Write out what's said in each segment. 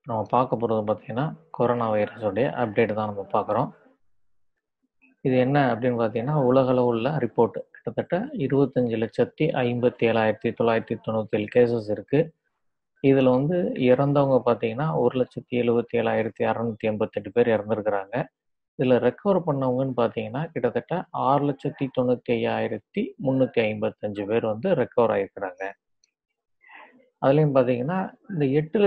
நம்ம பார்க்க போறது பார்த்தீங்கன்னா, கொரோனா வைரஸோடைய அப்டேட் தான் நம்ம பார்க்குறோம். இது என்ன அப்படின்னு பார்த்தீங்கன்னா, உலக அளவுள்ள ரிப்போர்ட். கிட்டத்தட்ட 25,57,997 கேஸஸ் இருக்கு. இதுல வந்து இறந்தவங்க பார்த்தீங்கன்னா, 1,77,688 பேர் இறந்திருக்கிறாங்க. இதுல ரெக்கவர் பண்ணவங்கன்னு பார்த்தீங்கன்னா, கிட்டத்தட்ட 6,95,355 பேர் வந்து ரெக்கவர் ஆயிருக்கிறாங்க. அதுலயும் பார்த்தீங்கன்னா, இந்த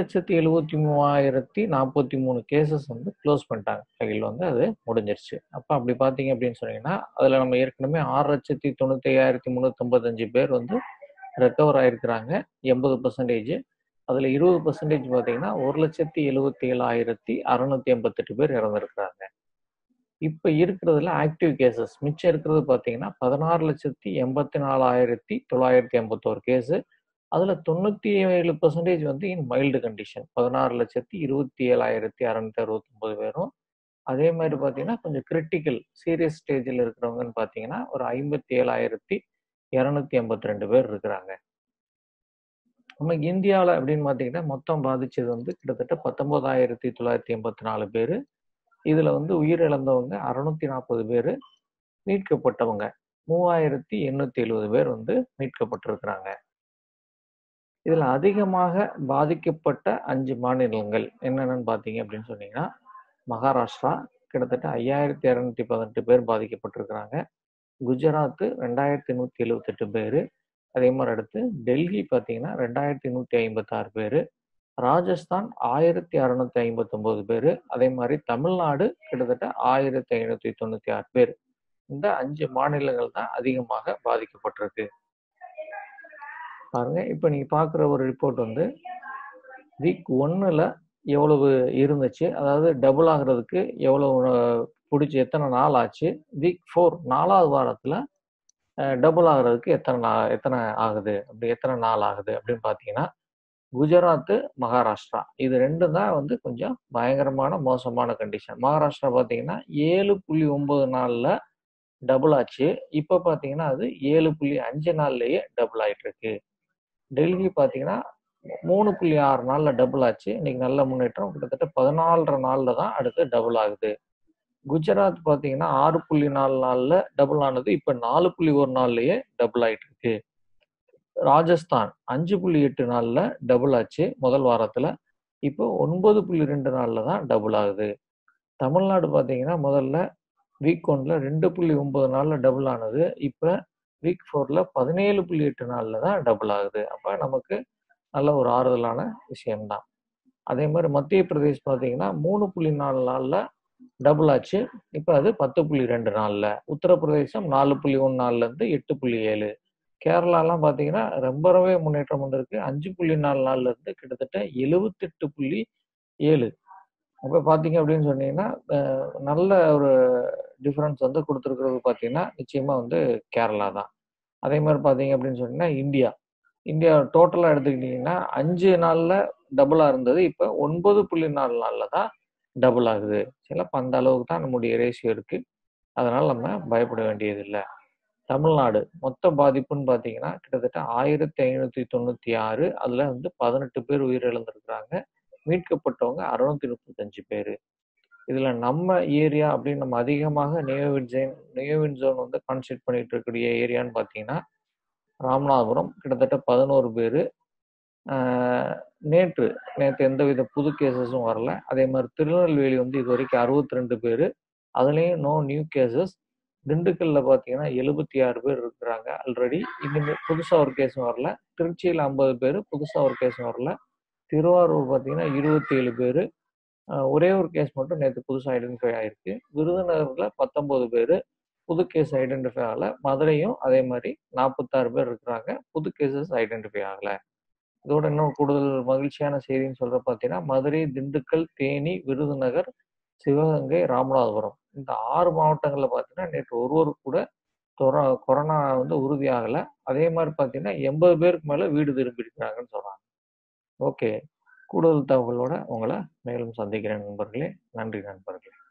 8,73,043 கேஸஸ் வந்து க்ளோஸ் பண்ணிட்டாங்க. ஃபைல் வந்து அது முடிஞ்சிருச்சு. அப்ப அப்படி பார்த்தீங்க அப்படின்னு சொன்னீங்கன்னா, அதுல நம்ம ஏற்கனவே 6,95,355 பேர் வந்து ரெக்கவர் ஆயிருக்கிறாங்க. 80% அதுல 20% பார்த்தீங்கன்னா, 1,77,688 பேர் இறந்திருக்கிறாங்க. இப்ப இருக்கிறதுல ஆக்டிவ் கேஸஸ் மிச்சம் இருக்கிறது பார்த்தீங்கன்னா, 16,84,981 கேஸு. அதுல 97% வந்து இன் மைல்டு கண்டிஷன். 16,27,669 பேரும். அதே மாரி பார்த்தீங்கன்னா, கொஞ்சம் கிரிட்டிக்கல் சீரியஸ் ஸ்டேஜ்ல இருக்கிறவங்கன்னு பார்த்தீங்கன்னா, ஒரு 57,282 பேர் இருக்கிறாங்க. நம்ம இந்தியாவுல அப்படின்னு பார்த்தீங்கன்னா, மொத்தம் பாதிச்சது வந்து கிட்டத்தட்ட 19,984 பேரு. இதுல வந்து உயிரிழந்தவங்க 640 பேரு. மீட்கப்பட்டவங்க 3,870 பேர் வந்து மீட்கப்பட்டிருக்கிறாங்க. இதுல அதிகமாக பாதிக்கப்பட்ட 5 மாநிலங்கள் என்னென்னன்னு பார்த்தீங்க அப்படின்னு சொன்னீங்கன்னா, மகாராஷ்டிரா கிட்டத்தட்ட 5,218 பேர் பாதிக்கப்பட்டிருக்கிறாங்க. குஜராத் 2,178 பேரு. அதே மாரி அடுத்து டெல்லி பார்த்தீங்கன்னா, 2,156 பேரு. ராஜஸ்தான் 1,659 பேரு. அதே மாரி தமிழ்நாடு கிட்டத்தட்ட 1,596 பேர். இந்த 5 மாநிலங்கள் தான் அதிகமாக பாதிக்கப்பட்டிருக்கு. பாருங்க, இப்ப நீங்க பார்க்குற ஒரு ரிப்போர்ட் வந்து வீக் 1ல எவ்வளவு இருந்துச்சு, அதாவது டபுள் ஆகுறதுக்கு எவ்வளவு புடிச்சு எத்தன நாள் ஆச்சு, வீக் 4 4வது வாரத்துல அ டபுள் ஆகுறதுக்கு எத்தன நா எத்தன ஆகுது, அப்படி எத்தன நாள் ஆகுது அப்படின்னு பார்த்தீங்கன்னா, குஜராத், மகாராஷ்டிரா இது 2ம் தான் வந்து கொஞ்சம் பயங்கரமான மோசமான கண்டிஷன். மகாராஷ்டிரா பார்த்தீங்கன்னா, 7.9 நாள்ல டபுள் ஆச்சு. இப்ப பார்த்தீங்கன்னா, அது 7.5 நாள்லயே டபுள் ஆயிட்டு இருக்கு. டெல்லி பார்த்தீங்கன்னா, 3.6 நாள்ல டபுள் ஆச்சு. இன்னைக்கு நல்ல முன்னேற்றம். கிட்டத்தட்ட 14 1/2 நாள்ல தான் அடுத்து டபுள் ஆகுது. குஜராத் பார்த்தீங்கன்னா, 6.4 நாள்ல டபுள் ஆனது. இப்ப 4.1 நாள்லயே டபுள் ஆயிட்டு இருக்கு. ராஜஸ்தான் 5.8 நாள்ல டபுள் ஆச்சு முதல் வாரத்துல. இப்போ 9.2 நாள்ல தான் டபுள் ஆகுது. தமிழ்நாடு பார்த்தீங்கன்னா, முதல்ல வீக் 1ல 2.9 நாள்ல டபுள் ஆனது. இப்ப வீக் 4ல 17.8 நாள்ல தான் டபுள் ஆகுது. அப்ப நமக்கு நல்ல ஒரு ஆறுதலான விஷயம் தான். அதே மாரி மத்திய பிரதேஷ் பார்த்தீங்கன்னா, 3.4 நாள்ல டபுள் ஆச்சு. இப்ப அது 10.2 நாள்ல. உத்தரப்பிரதேசம் 4.1 நாள்ல இருந்து 8.7 கேரளாலாம் பார்த்தீங்கன்னா, ரொம்பவே முன்னேற்றம் வந்திருக்கு. 5.4 நாள்ல இருந்து கிட்டத்தட்ட 78.7 அப்ப பார்த்தீங்க அப்படின்னு சொன்னீங்கன்னா, அ நல்ல ஒரு டிஃபரன்ஸ் வந்து குடுத்திருக்கிறது பார்த்தீங்கன்னா, நிச்சயமா வந்து கேரளா தான். அதே மாரி பார்த்தீங்க அப்படின்னு சொன்னீங்கன்னா, இந்தியா. இந்தியா டோட்டலா எடுத்துக்கிட்டீங்கன்னா, 5 நாள்ல டபுளா இருந்தது. இப்ப 9.4 நாள்ல தான் டபுள் ஆகுது. சரிங்களா? அப்ப அந்த அளவுக்கு தான் நம்முடைய ரேஷியோ இருக்கு. அதனால நம்ம பயப்பட வேண்டியதில்ல. தமிழ்நாடு மொத்த பாதிப்புன்னு பார்த்தீங்கன்னா, கிட்டத்தட்ட 1,596 அதுல வந்து 18 பேர் உயிரிழந்திருக்கிறாங்க. மீட்கப்பட்டவங்க 635 பேரு. இதுல நம்ம ஏரியா அப்படின்னு நம்ம அதிகமாக நியோவின் ஜெயின் நியோவின் ஜோன் வந்து கான்சன்ட்ரேட் பண்ணிட்டு இருக்கக்கூடிய ஏரியான்னு பார்த்தீங்கன்னா, ராமநாதபுரம் கிட்டத்தட்ட 11 பேரு. ஆ நேற்று நேத்து எந்தவித புது கேஸஸும் வரல. அதே மாரி திருநெல்வேலி வந்து இதுவரைக்கும் 62 பேரு. அதுலயும் நோ நியூ கேஸஸ். திண்டுக்கல்ல பார்த்தீங்கன்னா, 76 பேர் இருக்கிறாங்க ஆல்ரெடி. இனிமே புதுசா ஒரு கேஸும் வரல. திருச்சியில 50 பேரு. புதுசா ஒரு கேஸும் வரல. திருவாரூர் பார்த்தீங்கன்னா, 27 பேரு. அ ஒரே ஒரு கேஸ் மட்டும் நேத்து புதுசா ஐடென்டிஃபை ஆயிருக்கு. விருதுநகர்ல 19 பேரு. புது கேஸ் ஐடென்டிஃபை ஆகல. மதுரையும் அதே மாரி 46 பேர் இருக்கிறாங்க. புது கேஸஸ் ஐடென்டிஃபை ஆகல. இதோட இன்னும் கூடுதல் மகிழ்ச்சியான செய்தின்னு சொல்ற பார்த்தீங்கன்னா, மதுரை, திண்டுக்கல், தேனி, விருதுநகர், சிவகங்கை, ராமநாதபுரம் இந்த 6 மாவட்டங்கள்ல பார்த்தீங்கன்னா, நேற்று ஒருவருக்கு கூட தொரா கொரோனா வந்து உறுதியாகல. அதே மாரி பார்த்தீங்கன்னா, 80 பேருக்கு மேல வீடு திரும்பியிருக்கிறாங்கன்னு சொல்றாங்க. ஓகே. கூடுதல் தகவலோட உங்கள மேலும் சந்திக்கிறேன் நண்பர்களே. நன்றி நண்பர்களே.